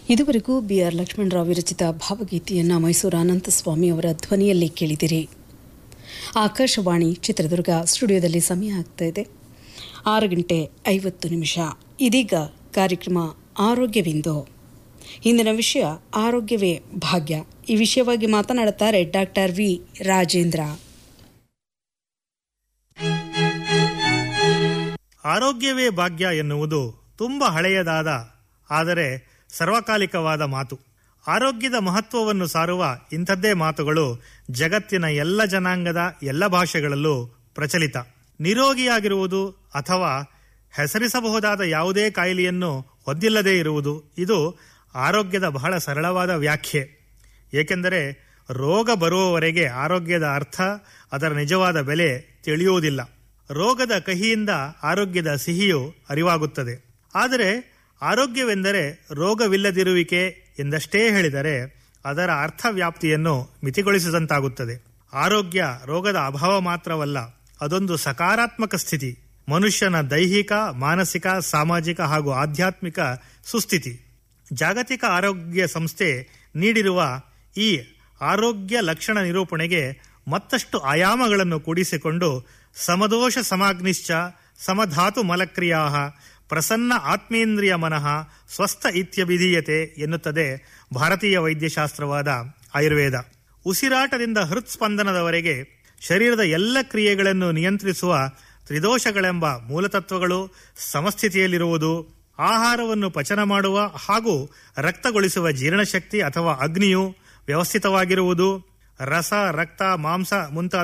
ಇದುವರೆಗೂ ಬಿಆರ್ ಲಕ್ಷ್ಮಣರಾವ್ ವಿರಚಿತ ಭಾವಗೀತೆಯನ್ನು ಮೈಸೂರು ಅನಂತಸ್ವಾಮಿ ಅವರ ಧ್ವನಿಯಲ್ಲಿ ಕೇಳಿದಿರಿ ಆಕಾಶವಾಣಿ ಚಿತ್ರದುರ್ಗ ಸ್ಟುಡಿಯೋದಲ್ಲಿ ಸಮಯ ಆಗ್ತಾ ಇದೆ ಆರು ಗಂಟೆ ಐವತ್ತು ನಿಮಿಷ ಇದೀಗ ಕಾರ್ಯಕ್ರಮ ಆರೋಗ್ಯವಿಂದು ಇಂದಿನ ವಿಷಯ ಆರೋಗ್ಯವೇ ಭಾಗ್ಯ ಈ ವಿಷಯವಾಗಿ ಮಾತನಾಡುತ್ತಾರೆ ಡಾಕ್ಟರ್ ವಿ ರಾಜೇಂದ್ರ ಆರೋಗ್ಯವೇ ಭಾಗ್ಯ ಎನ್ನುವುದು ತುಂಬ ಹಳೆಯದಾದ ಆದರೆ ಸರ್ವಕಾಲಿಕವಾದ ಮಾತು ಆರೋಗ್ಯದ ಮಹತ್ವವನ್ನು ಸಾರುವ ಇಂಥದ್ದೇ ಮಾತುಗಳು ಜಗತ್ತಿನ ಎಲ್ಲ ಜನಾಂಗದ ಎಲ್ಲ ಭಾಷೆಗಳಲ್ಲೂ ಪ್ರಚಲಿತ ನಿರೋಗಿಯಾಗಿರುವುದು ಅಥವಾ ಹೆಸರಿಸಬಹುದಾದ ಯಾವುದೇ ಕಾಯಿಲೆಯನ್ನು ಹೊಂದಿಲ್ಲದೇ ಇರುವುದು ಇದು ಆರೋಗ್ಯದ ಬಹಳ ಸರಳವಾದ ವ್ಯಾಖ್ಯೆ ಏಕೆಂದರೆ ರೋಗ ಬರುವವರೆಗೆ ಆರೋಗ್ಯದ ಅರ್ಥ ಅದರ ನಿಜವಾದ ಬೆಲೆ ತಿಳಿಯುವುದಿಲ್ಲ ರೋಗದ ಕಹಿಯಿಂದ ಆರೋಗ್ಯದ ಸಿಹಿಯು ಅರಿವಾಗುತ್ತದೆ ಆದರೆ ಆರೋಗ್ಯವೆಂದರೆ ರೋಗವಿಲ್ಲದಿರುವಿಕೆ ಎಂದಷ್ಟೇ ಹೇಳಿದರೆ ಅದರ ಅರ್ಥ ವ್ಯಾಪ್ತಿಯನ್ನು ಮಿತಿಗೊಳಿಸಿದಂತಾಗುತ್ತದೆ ಆರೋಗ್ಯ ರೋಗದ ಅಭಾವ ಮಾತ್ರವಲ್ಲ ಅದೊಂದು ಸಕಾರಾತ್ಮಕ ಸ್ಥಿತಿ ಮನುಷ್ಯನ ದೈಹಿಕ ಮಾನಸಿಕ ಸಾಮಾಜಿಕ ಹಾಗೂ ಆಧ್ಯಾತ್ಮಿಕ ಸುಸ್ಥಿತಿ ಜಾಗತಿಕ ಆರೋಗ್ಯ ಸಂಸ್ಥೆ ನೀಡಿರುವ ಈ ಆರೋಗ್ಯ ಲಕ್ಷಣ ನಿರೂಪಣೆಗೆ ಮತ್ತಷ್ಟು ಆಯಾಮಗಳನ್ನು ಕೂಡಿಸಿಕೊಂಡು ಸಮದೋಷ ಸಮಾಗ್ನಿಶ್ಚ ಸಮಧಾತು ಮಲಕ್ರಿಯಾ ಪ್ರಸನ್ನ ಆತ್ಮೇಂದ್ರಿಯ ಮನಃ ಸ್ವಸ್ಥ ಇತ್ಯಭಿಧೀಯತೆ ಎನ್ನುತ್ತದೆ ಭಾರತೀಯ ವೈದ್ಯಶಾಸ್ತ್ರವಾದ ಆಯುರ್ವೇದ ಉಸಿರಾಟದಿಂದ ಹೃತ್ಸ್ಪಂದನದವರೆಗೆ ಶರೀರದ ಎಲ್ಲ ಕ್ರಿಯೆಗಳನ್ನು ನಿಯಂತ್ರಿಸುವ ತ್ರಿದೋಷಗಳೆಂಬ ಮೂಲತತ್ವಗಳು ಸಮಸ್ಥಿತಿಯಲ್ಲಿರುವುದು ಆಹಾರವನ್ನು ಪಚನ ಮಾಡುವ ಹಾಗೂ ರಕ್ತಗೊಳಿಸುವ ಜೀರ್ಣಶಕ್ತಿ ಅಥವಾ ಅಗ್ನಿಯು ವ್ಯವಸ್ಥಿತವಾಗಿರುವುದು ರಸ ರಕ್ತ ಮಾಂಸ ಮುಂತಾದ